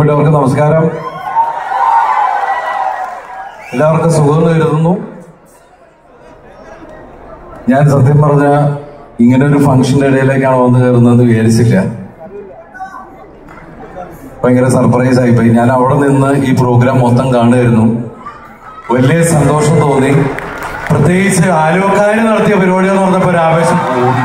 പ്രിയപ്പെട്ടവർക്ക് നമസ്കാരം എല്ലാവർക്കും സുഖം കരുതുന്നു ഞാൻ സത്യം പറഞ്ഞ ഇങ്ങനെ ഒരു ഫംഗ്ഷന്റെ ഇടയിലേക്കാണ് വന്ന് കയറുന്നതെന്ന് വിചാരിച്ചില്ല ഭയങ്കര സർപ്രൈസ് ആയിപ്പോയി ഞാൻ അവിടെ നിന്ന് ഈ പ്രോഗ്രാം മൊത്തം കാണുമായിരുന്നു വലിയ സന്തോഷം തോന്നി പ്രത്യേകിച്ച് ആലുവക്കാര് നടത്തിയ പരിപാടി എന്ന് പറഞ്ഞപ്പോ ഒരു ആവേശം കൂടി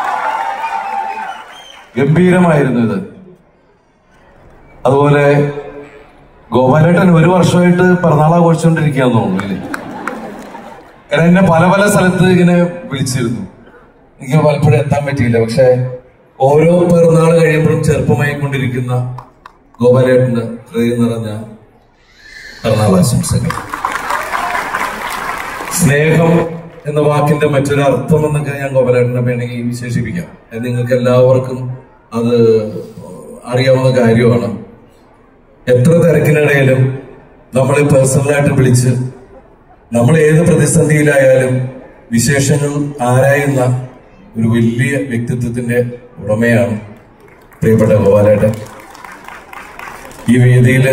ഗംഭീരമായിരുന്നു ഇത് അതുപോലെ ഗോപാലേട്ടൻ ഒരു വർഷമായിട്ട് പിറന്നാൾ ആഘോഷിച്ചുകൊണ്ടിരിക്കുകയെന്ന് തോന്നുന്നു അല്ലേ കാരണം എന്നെ പല പല സ്ഥലത്ത് ഇങ്ങനെ വിളിച്ചിരുന്നു എനിക്ക് പലപ്പോഴും എത്താൻ പറ്റിയില്ല പക്ഷെ ഓരോ പിറന്നാൾ കഴിയുമ്പോഴും ചെറുപ്പമായിക്കൊണ്ടിരിക്കുന്ന ഗോപാലേട്ടന് ഹൃദയം നിറഞ്ഞ പിറന്നാൾ ആശംസകൾ സ്നേഹം എന്ന വാക്കിന്റെ മറ്റൊരു അർത്ഥം എന്നൊക്കെ ഞാൻ ഗോപാലേട്ടനെ വേണമെങ്കിൽ വിശേഷിപ്പിക്കാം അത് നിങ്ങൾക്ക് എല്ലാവർക്കും അത് അറിയാവുന്ന കാര്യമാണ് എത്ര തിരക്കിനിടയിലും നമ്മളെ പേഴ്സണലായിട്ട് വിളിച്ച് നമ്മൾ ഏത് പ്രതിസന്ധിയിലായാലും വിശേഷങ്ങൾ ആരായുന്ന ഒരു വലിയ വ്യക്തിത്വത്തിന്റെ ഉടമയാണ് പ്രിയപ്പെട്ട ഗോപാലേട്ടൻ ഈ വേദിയിൽ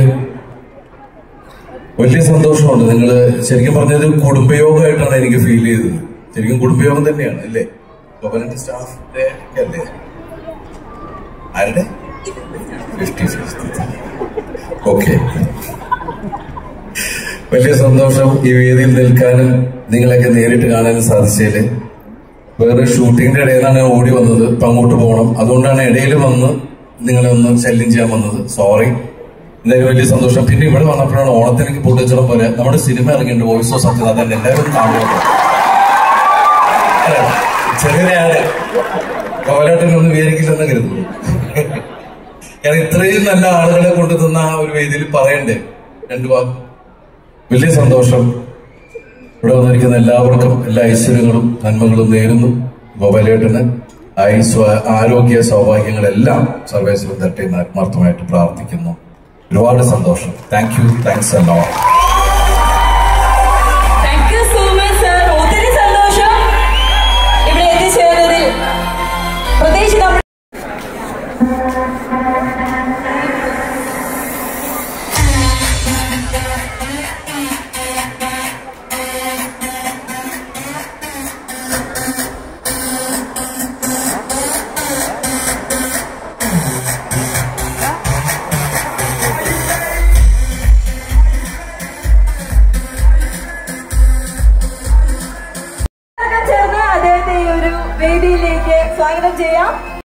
വലിയ സന്തോഷമുണ്ട് നിങ്ങൾ ശരിക്കും പറഞ്ഞത് കുടുംബയോഗമായിട്ടാണ് എനിക്ക് ഫീൽ ചെയ്തത് ശരിക്കും കുടുംബയോഗം തന്നെയാണ് അല്ലേ ഗോപാലന്റെ സ്റ്റാഫിന്റെ അല്ലേ ആരുടെ ഫിഫ്റ്റി ഫിഫ്റ്റി ഓക്കെ വലിയ സന്തോഷം ഈ വേദിയിൽ നിൽക്കാനും നിങ്ങളൊക്കെ നേരിട്ട് കാണാനും സാധിച്ചതില് വേറെ ഷൂട്ടിങ്ങിന്റെ ഇടയിൽ നിന്നാണ് ഞാൻ ഓടി വന്നത് ഇപ്പൊ അങ്ങോട്ട് പോകണം അതുകൊണ്ടാണ് ഇടയിൽ വന്ന് നിങ്ങളെ ഒന്ന് ശല്യം ചെയ്യാൻ വന്നത് സോറി എന്തായാലും വലിയ സന്തോഷം പിന്നെ ഇവിടെ വന്നപ്പോഴാണ് ഓണത്തിലേക്ക് പൊട്ടിച്ചിടം പോലെ നമ്മുടെ സിനിമ ഇറങ്ങിയിട്ടുണ്ട് വോയിസ് ഓഫ് സത്യനാഥൻ എല്ലാവരും കാണുന്നത് ചെറിയാണ് കോലാട്ടൻ ഒന്നും വിചാരിക്കില്ലെന്ന് കരുതുന്നു കാരണം ഇത്രയും നല്ല ആളുകളെ കൊണ്ടുതന്ന ആ ഒരു വേദിയിൽ പറയണ്ടേ രണ്ടു വാക്ക് വലിയ സന്തോഷം ഇവിടെ വന്നിരിക്കുന്ന എല്ലാവർക്കും എല്ലാ ഐശ്വര്യങ്ങളും നന്മകളും നേരുന്നു ഗോപാലേട്ടന് ആയുസ് ആരോഗ്യ സൗഭാഗ്യങ്ങളെല്ലാം സർവേശ്വരം തട്ടെ എന്ന് ആത്മാർത്ഥമായിട്ട് പ്രാർത്ഥിക്കുന്നു ഒരുപാട് സന്തോഷം താങ്ക് യു താങ്ക്സ് അല്ലോ thank you so much sir ഒത്തിരി സന്തോഷം ഇവിടെ എത്തിച്ചേർന്നതിൽ പ്രത്യേകിച്ച് നമ്മൾ ചേർന്ന് അദ്ദേഹത്തെ ഈ ഒരു വേദിയിലേക്ക് സ്വാഗതം ചെയ്യാം